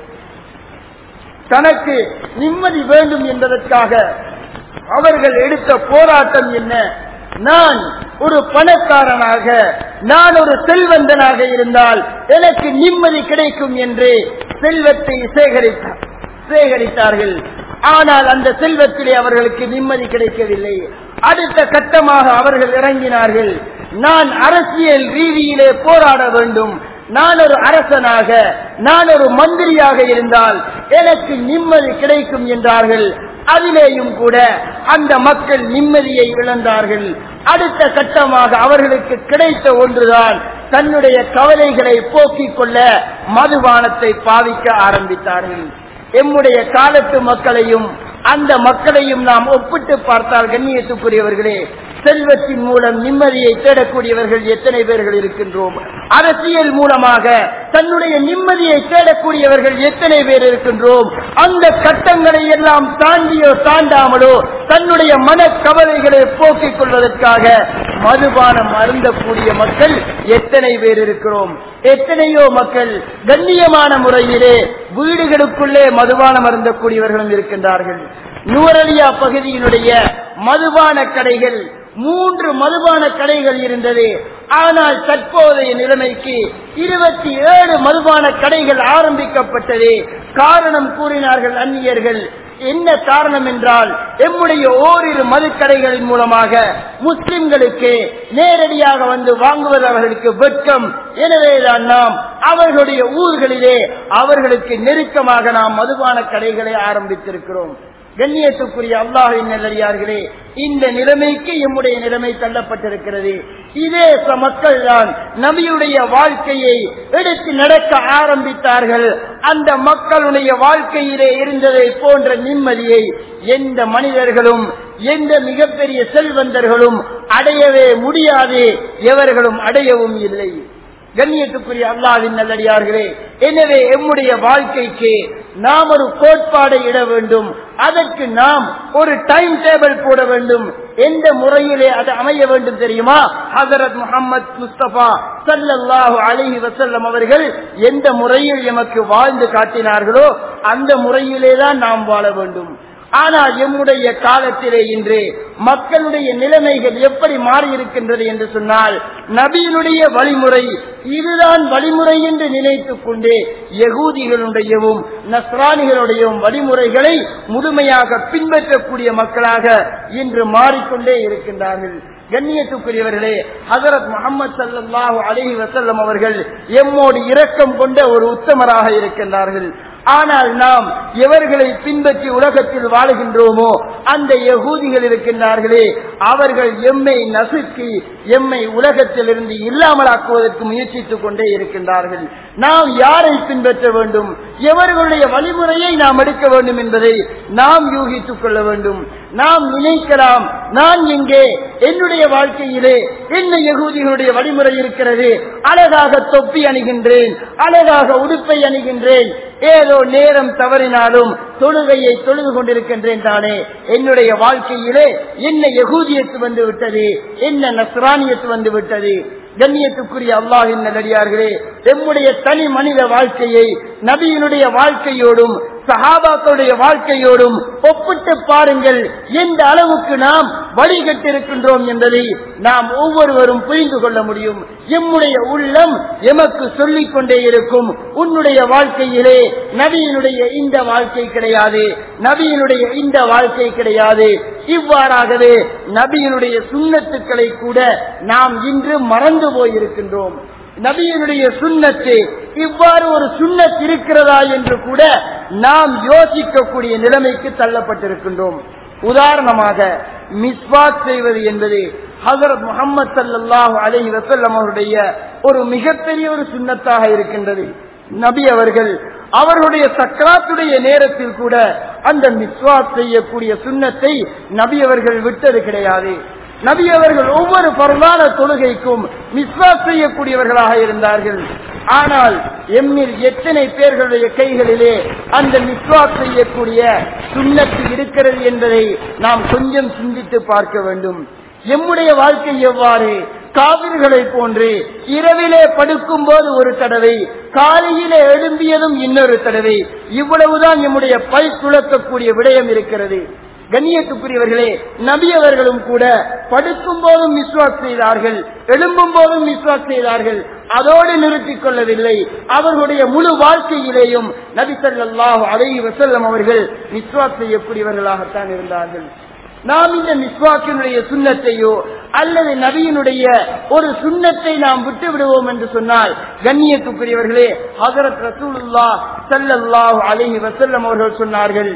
[SPEAKER 1] தனக்கு நிம்மதி வேண்டும் என்பதற்காக அவர்கள் எடுத்த போராட்டம் என்ன நான் ஒரு பணக்காரனாக நான் ஒரு செல்வந்தனாக இருந்தால் எனக்கு நிம்மதி கிடைக்கும் என்று செல்வத்தை சேகரித்தார் சேகரித்தார்கள் ஆனால் அந்த செல்வத்திலே அவர்களுக்கு நிம்மதி கிடைக்கவில்லை அடுத்த கட்டமாக அவர்கள் இறங்கினார்கள் நான் அரசியல் ரீதியிலே போராட வேண்டும் நான் ஒரு அரசனாக நான் ஒரு மந்திரியாக இருந்தால் எனக்கு நிம்மதி கிடைக்கும் என்றார்கள் அதிலேயும் கூட அந்த மக்கள் நிம்மதியை இழந்தார்கள் அடுத்த கட்டமாக அவர்களுக்கு கிடைத்த ஒன்றுதான் தன்னுடைய கவலைகளை போக்கிக் கொள்ள மதுபானத்தை பாவிக்க ஆரம்பித்தார்கள் எம்முடைய காலத்து மக்களையும் அந்த மக்களையும் நாம் ஒப்பிட்டு பார்த்தால் கண்ணியத்துக்குரியவர்களே செல்வத்தின் மூலம் நிம்மதியை தேடக்கூடியவர்கள் எத்தனை பேர்கள் இருக்கின்றோம் அரசியல் மூலமாக தன்னுடைய நிம்மதியை தேடக்கூடியவர்கள் எத்தனை பேர் இருக்கின்றோம் அந்த கட்டங்களை எல்லாம் தாண்டியோ தாண்டாமலோ தன்னுடைய மன கவலைகளை போக்கிக் கொள்வதற்காக மதுபானம் அருந்தக்கூடிய மக்கள் எத்தனை பேர் இருக்கிறோம் எத்தனையோ மக்கள் கண்ணியமான முறையிலே வீடுகளுக்குள்ளே மதுபானம் அருந்தக்கூடியவர்களும் இருக்கின்றார்கள் நூரலியா பகுதியினுடைய மதுபான கடைகள் மூன்று மதுபான கடைகள் இருந்தது ஆனால் தற்போதைய நிலைமைக்கு இருபத்தி ஏழு மதுபான கடைகள் ஆரம்பிக்கப்பட்டது காரணம் கூறினார்கள் அந்நியர்கள் என்ன காரணம் என்றால் எம்முடைய ஓரிரு மதுக்கடைகளின் மூலமாக முஸ்லிம்களுக்கு நேரடியாக வந்து வாங்குவது அவர்களுக்கு வெட்கம் எனவேதான் நாம் அவர்களுடைய ஊர்களிலே அவர்களுக்கு நெருக்கமாக நாம் மதுபான கடைகளை ஆரம்பித்திருக்கிறோம் கண்ணியத்துக்குரிய அல்லாஹின் நல்லடியார்களே இந்த நிலைமைக்கு எம்முடைய நிலைமை தள்ளப்பட்டிருக்கிறது இதே மக்கள் தான் நபியுடைய வாழ்க்கையை எடுத்து நடக்க ஆரம்பித்தார்கள் அந்த மக்களுடைய வாழ்க்கையிலே இருந்ததை போன்ற நிம்மதியை எந்த மனிதர்களும் எந்த மிகப்பெரிய செல்வந்தர்களும் அடையவே முடியாது எவர்களும் அடையவும் இல்லை கண்ணியத்துக்குரிய அல்லாவின் நல்லடியார்களே எனவே எம்முடைய வாழ்க்கைக்கு நாம் ஒரு கோட்பாடை இட வேண்டும் அதற்கு நாம் ஒரு டைம் டேபிள் போட வேண்டும் எந்த முறையிலே அது அமைய வேண்டும் தெரியுமா ஹசரத் முகமது முஸ்தபா சல்லல்லாஹு அலிஹி வசல்லம் அவர்கள் எந்த முறையில் எமக்கு வாழ்ந்து காட்டினார்களோ அந்த முறையிலே தான் நாம் வாழ வேண்டும் ஆனால் எம்முடைய காலத்திலே இன்று மக்களுடைய நிலைமைகள் எப்படி மாறி இருக்கின்றது என்று சொன்னால் நபியினுடைய வழிமுறை இதுதான் வழிமுறை என்று நினைத்துக் கொண்டு யகூதிகளுடையவும் நஸ்ரானிகளுடையவும் வழிமுறைகளை முழுமையாக பின்பற்றக்கூடிய மக்களாக இன்று மாறிக்கொண்டே இருக்கின்றார்கள் கண்ணியத்துக்குரியவர்களே ஹசரத் முகமது சல்லாஹூ அலஹி வசல்லம் அவர்கள் எம்மோடு இரக்கம் கொண்ட ஒரு உத்தமராக இருக்கின்றார்கள் ஆனால் நாம் எவர்களை பின்பற்றி உலகத்தில் வாழுகின்றோமோ அந்த யகூதிகள் இருக்கின்றார்களே அவர்கள் எம்மை நசுக்கி எம்மை உலகத்தில் இருந்து இல்லாமலாக்குவதற்கு முயற்சித்துக் கொண்டே இருக்கின்றார்கள் நாம் யாரை பின்பற்ற வேண்டும் எவர்களுடைய வழிமுறையை நாம் எடுக்க வேண்டும் என்பதை நாம் யூகித்துக் கொள்ள வேண்டும் நாம் நினைக்கலாம் நான் எங்கே என்னுடைய வாழ்க்கையிலே என்ன யகூதிகளுடைய வழிமுறை இருக்கிறது அழகாக தொப்பி அணிகின்றேன் அழகாக உடுப்பை அணிகின்றேன் ஏதோ நேரம் தவறினாலும் தொழுகையை தொழுது கொண்டிருக்கின்றேன் தானே என்னுடைய வாழ்க்கையிலே என்ன யகூதியத்து வந்து விட்டது என்ன நஸ்ரானியத்து வந்து விட்டது கண்ணியத்துக்குரிய அல்லாஹின் நல்லடியார்களே எம்முடைய தனி மனித வாழ்க்கையை நபியினுடைய வாழ்க்கையோடும் சஹாபாக்களுடைய வாழ்க்கையோடும் ஒப்பிட்டு பாருங்கள் எந்த அளவுக்கு நாம் வழிகட்டிருக்கின்றோம் என்பதை நாம் ஒவ்வொருவரும் புரிந்து கொள்ள முடியும் எம்முடைய உள்ளம் எமக்கு சொல்லிக் கொண்டே இருக்கும் உன்னுடைய வாழ்க்கையிலே நபியினுடைய இந்த வாழ்க்கை கிடையாது நபியினுடைய இந்த வாழ்க்கை கிடையாது இவ்வாறாகவே நபியினுடைய சுண்ணத்துக்களை கூட நாம் இன்று மறந்து போயிருக்கின்றோம் நபியினுடைய சுண்ணத்து இவ்வாறு ஒரு சுண்ணத் இருக்கிறதா என்று கூட நாம் யோசிக்கக்கூடிய நிலைமைக்கு தள்ளப்பட்டிருக்கின்றோம் உதாரணமாக மிஸ்வாக் செய்வது என்பது ஹசரத் முகமது சல்லாஹூ அலஹி வசல்லம் அவருடைய ஒரு மிகப்பெரிய ஒரு சுண்ணத்தாக இருக்கின்றது நபி அவர்கள் அவர்களுடைய சக்கராத்துடைய நேரத்தில் கூட அந்த மிஸ்வாக் செய்யக்கூடிய சுண்ணத்தை நபி அவர்கள் விட்டது கிடையாது நபி அவர்கள் ஒவ்வொரு பரவான தொழுகைக்கும் மிஸ்வாக் செய்யக்கூடியவர்களாக இருந்தார்கள் ஆனால் எம்மில் எத்தனை பேர்களுடைய கைகளிலே அந்த மிஸ்வாக் செய்யக்கூடிய சுண்ணத்து இருக்கிறது என்பதை நாம் கொஞ்சம் சிந்தித்து பார்க்க வேண்டும் எம்முடைய வாழ்க்கை எவ்வாறு காவிர்களை போன்று இரவிலே படுக்கும் போது ஒரு தடவை காலையிலே எழும்பியதும் இன்னொரு தடவை இவ்வளவுதான் நம்முடைய பை துளக்கக்கூடிய விடயம் இருக்கிறது கண்ணியத்துக்குரியவர்களே நபி அவர்களும் கூட படுக்கும் போதும் விஸ்வாஸ் செய்தார்கள் எழும்பும் போதும் விஸ்வாஸ் செய்தார்கள் அதோடு நிறுத்திக் கொள்ளவில்லை அவர்களுடைய முழு வாழ்க்கையிலேயும் நபி சல்லாஹ் அலை வசல்லம் அவர்கள் விஸ்வாஸ் செய்யக்கூடியவர்களாகத்தான் இருந்தார்கள் நாம் இந்த மிஸ்வாக்கினுடைய சுண்ணத்தையோ அல்லது நபியினுடைய ஒரு சுண்ணத்தை நாம் விட்டு விடுவோம் என்று சொன்னால் கண்ணியத்துக்குரியவர்களே ஹசரத் ரசூலுல்லா சல்லல்லாஹு அலைஹி வசல்லம் அவர்கள் சொன்னார்கள்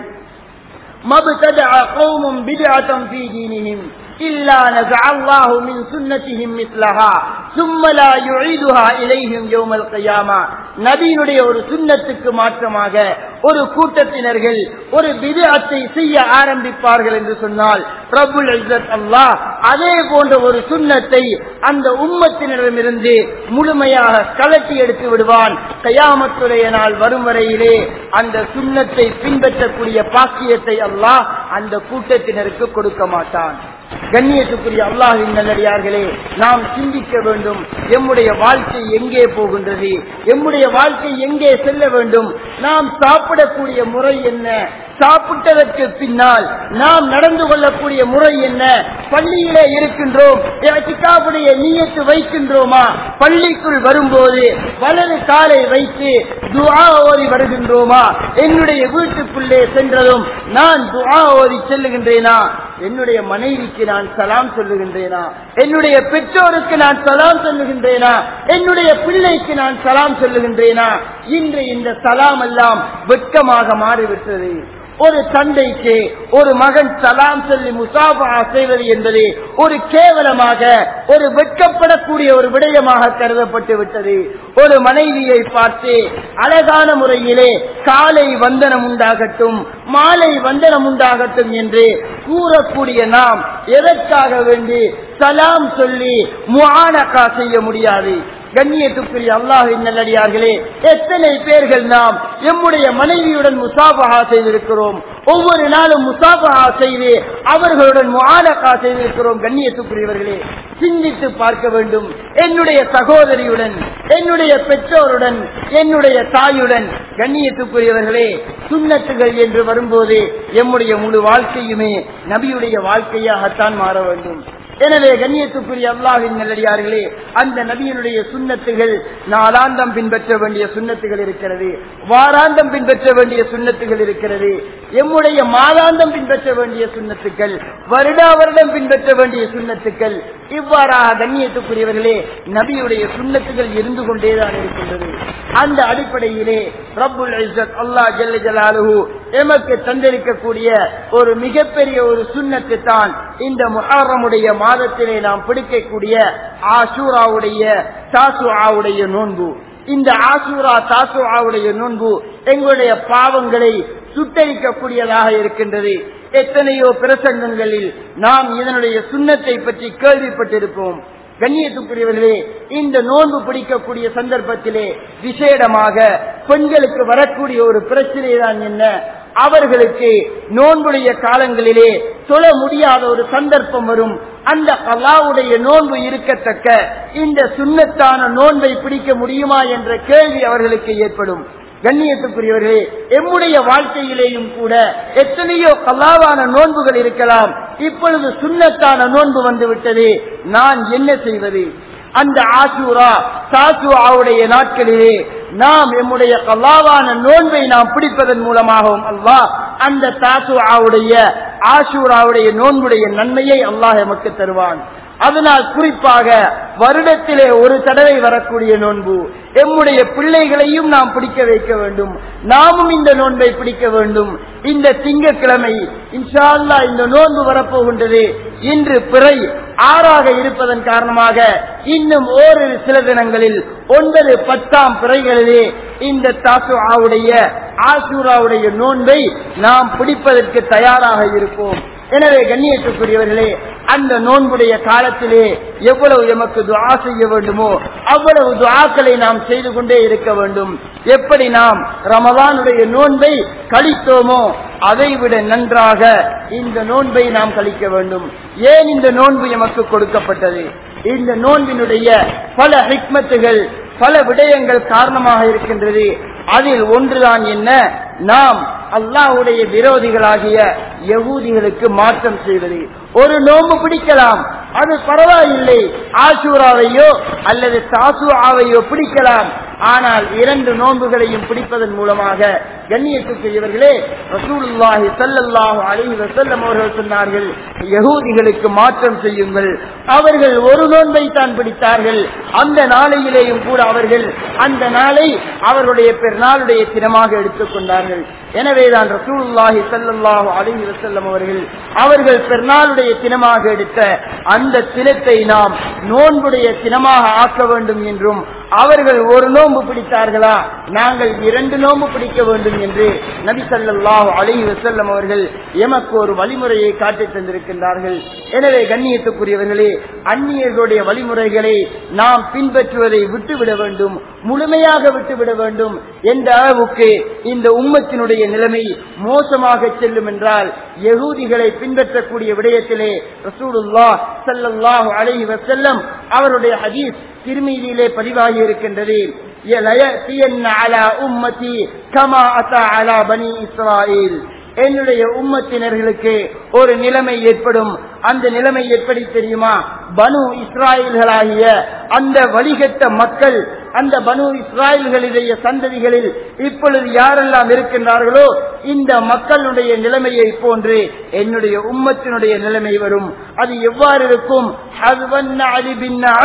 [SPEAKER 1] مبتدع قوم بدعة في دينهم إلا نزع الله من سنتهم مثلها ثم لا يعيدها إليهم يوم القيامة நபியினுடைய ஒரு சுண்ணத்துக்கு மாற்றமாக ஒரு கூட்டத்தினர்கள் ஒரு விதத்தை செய்ய ஆரம்பிப்பார்கள் என்று சொன்னால் பிரபுல் இஸ்ஸத் அல்லாஹ் அதே போன்ற ஒரு சுண்ணத்தை அந்த உம்மத்தினரிடமிருந்து முழுமையாக கலட்டி எடுத்து விடுவான் கயாமத்துடைய நாள் வரும் வரையிலே அந்த சுண்ணத்தை பின்பற்றக்கூடிய பாக்கியத்தை அல்லாஹ் அந்த கூட்டத்தினருக்கு கொடுக்க மாட்டான் கண்ணியத்துக்குரிய அல்லாஹின் நல்லடியார்களே நாம் சிந்திக்க வேண்டும் எம்முடைய வாழ்க்கை எங்கே போகின்றது எம்முடைய வாழ்க்கை எங்கே செல்ல வேண்டும் நாம் சாப்பிடக்கூடிய முறை என்ன சாப்பிட்டதற்கு பின்னால் நாம் நடந்து கொள்ளக்கூடிய முறை என்ன பள்ளியிலே இருக்கின்றோம் இறச்சிக்காவுடைய நீயத்து வைக்கின்றோமா பள்ளிக்குள் வரும்போது வலது காலை வைத்து துஆ ஓதி வருகின்றோமா என்னுடைய வீட்டுக்குள்ளே சென்றதும் நான் துஆ ஓதி செல்லுகின்றேனா என்னுடைய மனைவிக்கு நான் சலாம் சொல்லுகின்றேனா என்னுடைய பெற்றோருக்கு நான் சலாம் சொல்லுகின்றேனா என்னுடைய பிள்ளைக்கு நான் சலாம் சொல்லுகின்றேனா இன்று இந்த சலாம் எல்லாம் வெட்கமாக மாறிவிட்டது ஒரு தந்தைக்கு ஒரு மகன் சலாம் சொல்லி முசாபா செய்வது என்பது ஒரு கேவலமாக ஒரு வெட்கப்படக்கூடிய ஒரு விடயமாக கருதப்பட்டு விட்டது ஒரு மனைவியை பார்த்து அழகான முறையிலே காலை வந்தனம் உண்டாகட்டும் மாலை வந்தனம் உண்டாகட்டும் என்று கூறக்கூடிய நாம் எதற்காக வேண்டி சலாம் சொல்லி முஆனகா செய்ய முடியாது கண்ணியத்துக்குரிய அல்லாஹின் நல்லடியார்களே எத்தனை பேர்கள் நாம் எம்முடைய மனைவியுடன் முசாபஹா செய்திருக்கிறோம் ஒவ்வொரு நாளும் முசாபஹா செய்து அவர்களுடன் முஆனகா செய்திருக்கிறோம் கண்ணியத்துக்குரியவர்களே சிந்தித்து பார்க்க வேண்டும் என்னுடைய சகோதரியுடன் என்னுடைய பெற்றோருடன் என்னுடைய தாயுடன் கண்ணியத்துக்குரியவர்களே சுண்ணத்துகள் என்று வரும்போது எம்முடைய முழு வாழ்க்கையுமே நபியுடைய வாழ்க்கையாகத்தான் மாற வேண்டும் எனவே கண்ணியத்துக்குரிய அல்லாஹின் நல்லடியார்களே அந்த நபியினுடைய சுண்ணத்துகள் நாளாந்தம் பின்பற்ற வேண்டிய சுண்ணத்துகள் இருக்கிறது வாராந்தம் பின்பற்ற வேண்டிய சுண்ணத்துகள் இருக்கிறது எம்முடைய மாதாந்தம் பின்பற்ற வேண்டிய சுண்ணத்துக்கள் வருடா வருடம் பின்பற்ற வேண்டிய சுண்ணத்துக்கள் இவ்வாறாக கண்ணியத்துக்குரியவர்களே நபியுடைய சுண்ணத்துகள் இருந்து கொண்டேதான் இருக்கின்றது அந்த அடிப்படையிலே ரப்புல் இஸ்ஸத் அல்லாஹ் ஜல்ல ஜலாலுஹு எமக்கு தந்திருக்கக்கூடிய ஒரு மிகப்பெரிய ஒரு சுண்ணத்து தான் இந்த முஹர்ரமுடைய மாதத்திலே நாம் பிடிக்கக்கூடிய ஆசூராவுடைய தாசுஆவுடைய நோன்பு இந்த ஆசூரா தாசுஆவுடைய நோன்பு எங்களுடைய பாவங்களை சுட்டரிக்கக்கூடியதாக இருக்கின்றது எத்தனையோ பிரசங்கங்களில் நாம் இதனுடைய சுண்ணத்தை பற்றி கேள்விப்பட்டிருப்போம் கண்ணியத்துக்குரியவர்களே இந்த நோன்பு பிடிக்கக்கூடிய சந்தர்ப்பத்திலே விசேடமாக பெண்களுக்கு வரக்கூடிய ஒரு பிரச்சனை தான் என்ன அவர்களுக்கு நோன்புடைய காலங்களிலே தொழ முடியாத ஒரு சந்தர்ப்பம் வரும் அந்த கலாவுடைய நோன்பு இருக்கத்தக்க இந்த சுண்ணத்தான நோன்பை பிடிக்க முடியுமா என்ற கேள்வி அவர்களுக்கு ஏற்படும் கண்ணியத்துக்குரியவர்களே எம்முடைய வாழ்க்கையிலேயும் கூட எத்தனையோ கல்லாவான நோன்புகள் இருக்கலாம் இப்பொழுது சுண்ணத்தான நோன்பு வந்து விட்டது நான் என்ன செய்வது அந்த ஆசூரா சாசுவாவுடைய நாட்களிலே நாம் எம்முடைய கல்லாவான நோன்பை நாம் பிடிப்பதன் மூலமாகவும் அல்லாஹ் அந்த தாசுவாவுடைய ஆசூராவுடைய நோன்புடைய நன்மையை அல்லாஹ் எமக்கு தருவான் அதனால் குறிப்பாக வருடத்திலே ஒரு தடவை வரக்கூடிய நோன்பு எம்முடைய பிள்ளைகளையும் நாம் பிடிக்க வைக்க வேண்டும் நாமும் இந்த நோன்பை பிடிக்க வேண்டும் இந்த திங்கக்கிழமை இன்ஷா அல்லா இந்த நோன்பு வரப்போகின்றது இன்று பிறை ஆறாக இருப்பதன் காரணமாக இன்னும் ஓரிரு சில தினங்களில் ஒன்பது பத்தாம் பிறைகளிலே இந்த தாசுஆவுடைய ஆசூராவுடைய நோன்பை நாம் பிடிப்பதற்கு தயாராக இருப்போம் எனவே கண்ணியத்துக்குரியவர்களே அந்த நோன்புடைய காலத்திலே எவ்வளவு எமக்கு துவா செய்ய வேண்டுமோ அவ்வளவு துவாக்களை நாம் செய்து கொண்டே இருக்க வேண்டும் எப்படி நாம் ரமதானுடைய நோன்பை கழித்தோமோ அதைவிட நன்றாக இந்த நோன்பை நாம் கழிக்க வேண்டும் ஏன் இந்த நோன்பு எமக்கு கொடுக்கப்பட்டது இந்த நோன்பினுடைய பல ஹிக்மத்துகள் பல விடயங்கள் காரணமாக இருக்கின்றது அதில் ஒன்றுதான் என்ன நாம் அல்லாஹுடைய விரோதிகளாகிய யகூதிகளுக்கு மாற்றம் செய்வது ஒரு நோம்பு பிடிக்கலாம் அது பரவாயில்லை ஆசூராவையோ அல்லது தாசுவாவையோ பிடிக்கலாம் ஆனால் இரண்டு நோன்புகளையும் பிடிப்பதன் மூலமாக கண்ணியத்துக்கு இவர்களே ரசூலுல்லாஹி ஸல்லல்லாஹு அலைஹி வஸல்லம் அவர்கள் சொன்னார்கள் யகூதிகளுக்கு மாற்றம் செய்யுங்கள் அவர்கள் ஒரு நோன்பை தான் பிடித்தார்கள் அந்த நாளையிலேயும் கூட அவர்கள் அந்த நாளை அவர்களுடைய பெருநாளுடைய தினமாக எடுத்துக்கொண்டார்கள் எனவேதான் ரசூலுல்லாஹி ஸல்லல்லாஹு அலைஹி வஸல்லம் அவர்கள் அவர்கள் பெருநாளுடைய தினமாக எடுத்த அந்த தினத்தை நாம் நோன்புடைய தினமாக ஆக்க வேண்டும் என்றும் அவர்கள் ஒரு நோன்பு பிடித்தார்களா நாங்கள் இரண்டு நோன்பு பிடிக்க வேண்டும் என்று நபி ஸல்லல்லாஹு அலைஹி வஸல்லம் அவர்கள் எமக்கு ஒரு வழிமுறையை காட்டி தந்திருக்கின்றார்கள் எனவே கண்ணியத்துக்குரியவர்களே அந்நியர்களுடைய வழிமுறைகளை நாம் பின்பற்றுவதை விட்டுவிட வேண்டும் முழுமையாக விட்டுவிட வேண்டும் என்ற அளவுக்கு இந்த உம்மத்தினுடைய நிலைமை மோசமாக செல்லும் என்றால் யகூதிகளை பின்பற்றக்கூடிய விடயத்திலே ரசூலுல்லா ஸல்லல்லாஹு அலைஹி வஸல்லம் அவருடைய ஹதீஸ் திருமீதியிலே பதிவாகி இருக்கின்றது لَيَأْتِيَنَّ عَلَى أُمَّتِي كَمَا أَتَى عَلَى بَنِي إِسْرَائِيلَ என்னுடைய உம்மத்தினர்களுக்கு ஒரு நிலைமை ஏற்படும் அந்த நிலைமை எப்படி தெரியுமா பனு இஸ்ராயல்களாகிய அந்த வழிகட்ட மக்கள் அந்த பனு இஸ்ராயல்களுடைய சந்ததிகளில் இப்பொழுது யாரெல்லாம் இருக்கின்றார்களோ இந்த மக்களுடைய நிலைமையை போன்று என்னுடைய உம்மத்தினுடைய நிலைமை வரும் அது எவ்வாறு இருக்கும்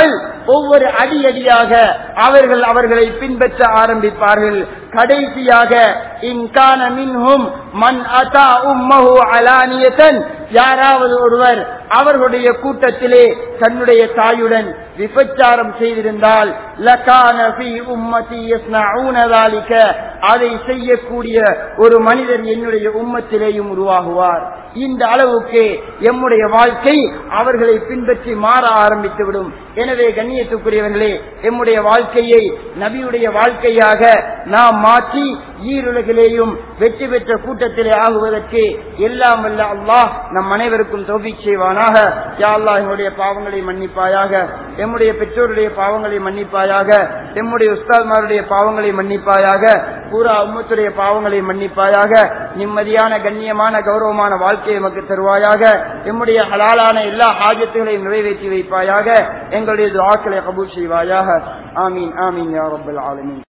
[SPEAKER 1] ஒவ்வொரு அடி அடியாக அவர்கள் அவர்களை பின்பற்ற ஆரம்பிப்பார்கள் கடைசியாக இன்கான மின்ஹும் மன் அதா உம்மஹு அலானியத்தன் யாராவது ஒருவர் அவர்களுடைய கூட்டத்திலே தன்னுடைய தாயுடன் விபச்சாரம் செய்திருந்தால் லகான ஃபீ உம்மதி யஸ்னஊன ذلك அதை செய்யக்கூடிய ஒரு மனிதர் என்னுடைய உம்மத்திலேயும் உருவாகுவார் இந்த அளவுக்கு எம்முடைய வாழ்க்கை அவர்களை பின்பற்றி மாற ஆரம்பித்துவிடும் எனவே கண்ணியத்துக்குரியவர்களே எம்முடைய வாழ்க்கையை நபியுடைய வாழ்க்கையாக நாம் மாற்றி ஈருலகிலேயும் வெற்றி பெற்ற கூட்டத்திலே ஆகுவதற்கு எல்லாம் வல்ல அல்லாஹ் நம் அனைவருக்கும் தோல்வி செய்வானாக யா அல்லாஹ் எங்களுடைய பாவங்களை மன்னிப்பாயாக எம்முடைய பெற்றோருடைய பாவங்களை மன்னிப்பாயாக எம்முடைய உஸ்தாத்மாருடைய பாவங்களை மன்னிப்பாயாக பூரா உம்மத்துடைய பாவங்களை மன்னிப்பாயாக நிம்மதியான கண்ணியமான கௌரவமான வாழ்க்கையை நமக்கு தருவாயாக எம்முடைய ஹலாலான எல்லா ஆஜத்துகளையும் நிறைவேற்றி வைப்பாயாக எங்களுடைய துஆக்களை கபூல் செய்வாயாக ஆமீன் ஆமீன் யா ரப்பல் ஆலமீன்